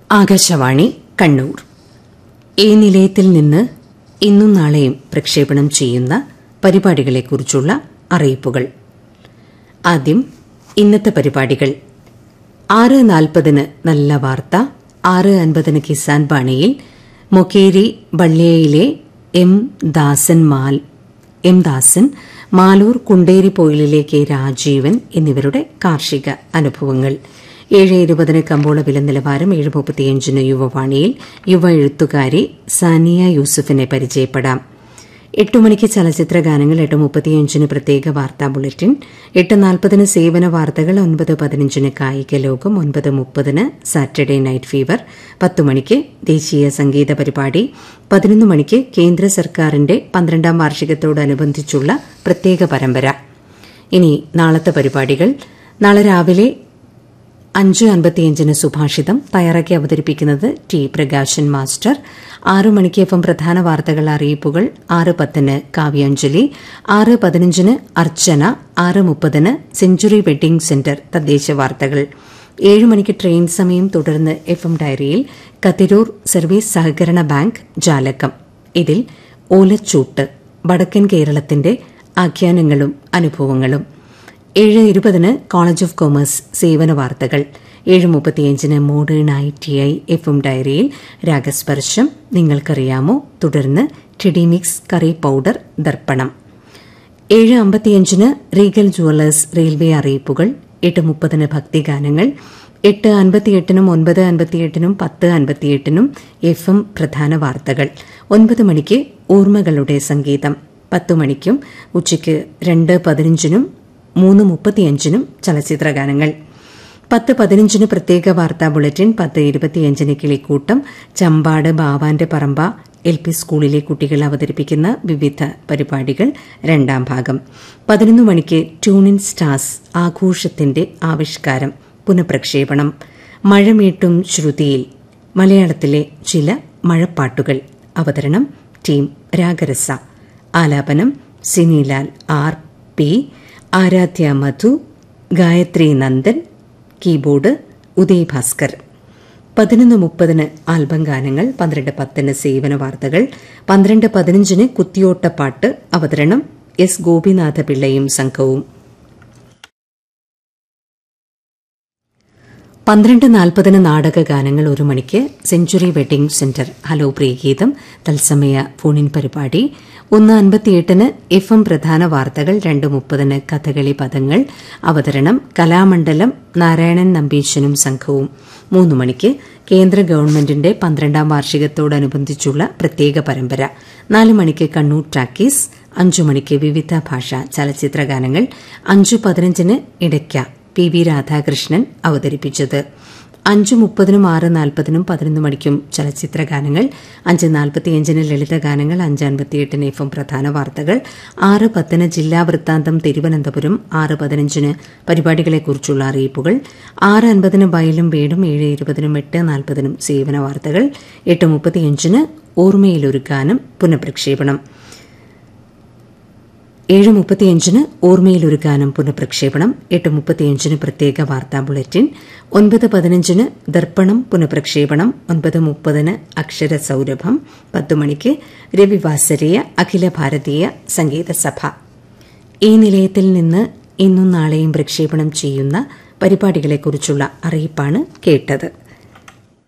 ആകാശവാണി കണ്ണൂർ ഈ നിലയത്തിൽ നിന്ന് ഇന്നും നാളെയും പ്രക്ഷേപണം ചെയ്യുന്ന പരിപാടികളെക്കുറിച്ചുള്ള അറിയിപ്പുകൾ ആദ്യം ഇന്നത്തെ പരിപാടികൾ ആറ് നാൽപ്പതിന് നല്ല വാർത്ത ആറ് അൻപതിന് കിസാൻ ബാണിയിൽ മൊക്കേരി ബള്ളിയയിലെ എം ദാസൻ മാൽ എം ദാസൻ മാലൂർ കുണ്ടേരി പൊയിലിലെ കെ രാജീവൻ എന്നിവരുടെ കാർഷിക അനുഭവങ്ങൾ ഏഴ് ഇരുപതിന് കമ്പോള വില നിലവാരം ഏഴ് മുപ്പത്തിയഞ്ചിന് യുവവാണിയിൽ യുവ എഴുത്തുകാരി സാനിയ യൂസഫിനെ പരിചയപ്പെടാം എട്ട് മണിക്ക് ചലച്ചിത്ര ഗാനങ്ങൾ എട്ട് മുപ്പത്തിയഞ്ചിന് പ്രത്യേക വാർത്താ ബുള്ളറ്റിൻ എട്ട് നാൽപ്പതിന് സേവന വാർത്തകൾ ഒൻപത് പതിനഞ്ചിന് കായിക ലോകം ഒൻപത് മുപ്പതിന് സാറ്റർഡേ നൈറ്റ് ഫീവർ പത്ത് മണിക്ക് ദേശീയ സംഗീത പരിപാടി പതിനൊന്ന് മണിക്ക് കേന്ദ്ര സർക്കാരിന്റെ പന്ത്രണ്ടാം വാർഷികത്തോടനുബന്ധിച്ചുള്ള പ്രത്യേക പരമ്പര ഇനി നാളത്തെ പരിപാടികൾ നാളെ രാവിലെ അഞ്ച് അൻപത്തിയഞ്ചിന് സുഭാഷിതം തയ്യാറാക്കി അവതരിപ്പിക്കുന്നത് ടി പ്രകാശൻ മാസ്റ്റർ ആറ് മണിക്ക് എഫ് എം പ്രധാന വാർത്തകൾ അറിയിപ്പുകൾ ആറ് പത്തിന് കാവ്യാഞ്ജലി ആറ് പതിനഞ്ചിന് അർച്ചന ആറ് മുപ്പതിന് സെഞ്ചുറി വെഡ്ഡിംഗ് സെന്റർ തദ്ദേശ വാർത്തകൾ ഏഴ് മണിക്ക് ട്രെയിൻ സമയം തുടർന്ന് എഫ് എം ഡയറിയിൽ കത്തിരൂർ സർവീസ് സഹകരണ ബാങ്ക് ജാലകം ഇതിൽ ഓലച്ചൂട്ട് വടക്കൻ കേരളത്തിന്റെ ആഖ്യാനങ്ങളും അനുഭവങ്ങളും ഏഴ് ഇരുപതിന് കോളേജ് ഓഫ് കൊമേഴ്സ് സേവന വാർത്തകൾ ഏഴ് മുപ്പത്തിയഞ്ചിന് modern I T I F M ഡയറിയിൽ രാഗസ്പർശം നിങ്ങൾക്കറിയാമോ തുടർന്ന് ടിഡിമിക്സ് കറി പൌഡർ ദർപ്പണം ഏഴ് അമ്പത്തിയഞ്ചിന് റീഗൽ ജുവലേഴ്സ് റെയിൽവേ അറിയിപ്പുകൾ എട്ട് മുപ്പതിന് ഭക്തിഗാനങ്ങൾ എട്ട് അൻപത്തിയെട്ടിനും ഒൻപത് അൻപത്തിയെട്ടിനും പത്ത് അൻപത്തിയെട്ടിനും എഫ് എം പ്രധാന വാർത്തകൾ ഒൻപത് മണിക്ക് ഓർമ്മകളുടെ സംഗീതം പത്ത് മണിക്കും ഉച്ചയ്ക്ക് രണ്ട് പതിനഞ്ചിനും മൂന്ന് മുപ്പത്തിയഞ്ചിനും ചലച്ചിത്ര ഗാനങ്ങൾ പത്ത് പതിനഞ്ചിന് പ്രത്യേക വാർത്താ ബുള്ളറ്റിൻ പത്ത് ഇരുപത്തിയഞ്ചിന് കിളിക്കൂട്ടം ചമ്പാട് ബാവാന്റെ പറമ്പ എൽ പി സ്കൂളിലെ കുട്ടികൾ അവതരിപ്പിക്കുന്ന വിവിധ പരിപാടികൾ രണ്ടാം ഭാഗം പതിനൊന്ന് മണിക്ക് ട്യൂണിൻ സ്റ്റാർസ് ആഘോഷത്തിന്റെ ആവിഷ്കാരം പുനഃപ്രക്ഷേപണം മഴമീട്ടും ശ്രുതിയിൽ മലയാളത്തിലെ ചില മഴപ്പാട്ടുകൾ അവതരണം ടീം രാഗരസ ആലാപനം Sinilal R P Aaradhya Madhu Gayathri Nandan keyboard Uday Bhaskar പതിനൊന്ന് മുപ്പതിന് ആൽബം ഗാനങ്ങൾ പന്ത്രണ്ട് പത്തിന് സേവന വാർത്തകൾ പന്ത്രണ്ട് പതിനഞ്ചിന് കുത്തിയോട്ടപ്പാട്ട് അവതരണം എസ് ഗോപിനാഥ പിള്ളയും സംഘവും പന്ത്രണ്ട് നാൽപ്പതിന് നാടക ഗാനങ്ങൾ ഒരു മണിക്ക് century wedding centre hello Priyageetham തത്സമയ ഫോണിൻ പരിപാടി ഒന്ന് അൻപത്തിയെട്ടിന് എഫ് എം പ്രധാന വാർത്തകൾ രണ്ട് മുപ്പതിന് കഥകളി പദങ്ങൾ അവതരണം കലാമണ്ഡലം നാരായണൻ നമ്പീശനും സംഘവും മൂന്ന് മണിക്ക് കേന്ദ്ര ഗവൺമെന്റിന്റെ പന്ത്രണ്ടാം വാർഷികത്തോടനുബന്ധിച്ചുള്ള പ്രത്യേക പരമ്പര നാല് മണിക്ക് കണ്ണൂർ ടാക്കീസ് അഞ്ചു മണിക്ക് വിവിധ ഭാഷാ ചലച്ചിത്ര ഗാനങ്ങൾ അഞ്ചു പതിനഞ്ചിന് ഇടയ്ക്ക പി വി രാധാകൃഷ്ണൻ അവതരിപ്പിച്ചത് അഞ്ചു മുപ്പതിനും ആറ് നാൽപ്പതിനും പതിനൊന്ന് മണിക്കും ചലച്ചിത്ര ഗാനങ്ങൾ അഞ്ച് നാൽപ്പത്തിയഞ്ചിന് ലളിത ഗാനങ്ങൾ അഞ്ച് അൻപത്തിയെട്ടിന് എഫ് എം പ്രധാന വാർത്തകൾ ആറ് പത്തിന് ജില്ലാ വൃത്താന്തം തിരുവനന്തപുരം ആറ് പതിനഞ്ചിന് പരിപാടികളെക്കുറിച്ചുള്ള അറിയിപ്പുകൾ ആറ് അൻപതിന് വയലും വീടും ഏഴ് ഇരുപതിനും എട്ട് നാൽപ്പതിനും സേവന വാർത്തകൾ എട്ട് മുപ്പത്തിയഞ്ചിന് ഓർമ്മയിലൊരു ഗാനം പുനഃപ്രക്ഷേപണം ഏഴ് മുപ്പത്തിയഞ്ചിന് ഓർമ്മയിലൊരു ഗാനം പുനഃപ്രക്ഷേപണം എട്ട് മുപ്പത്തിയഞ്ചിന് പ്രത്യേക വാർത്താ ബുള്ളറ്റിൻ ഒൻപത് പതിനഞ്ചിന് ദർപ്പണം പുനഃപ്രക്ഷേപണം ഒൻപത് മുപ്പതിന് അക്ഷര സൗരഭം പത്ത് മണിക്ക് രവിവാസരീയ അഖില ഭാരതീയ സംഗീത സഭ ഈ നിലയത്തിൽ നിന്ന് ഇന്നും നാളെയും പ്രക്ഷേപണം ചെയ്യുന്ന പരിപാടികളെക്കുറിച്ചുള്ള അറിയിപ്പാണ് കേട്ടത്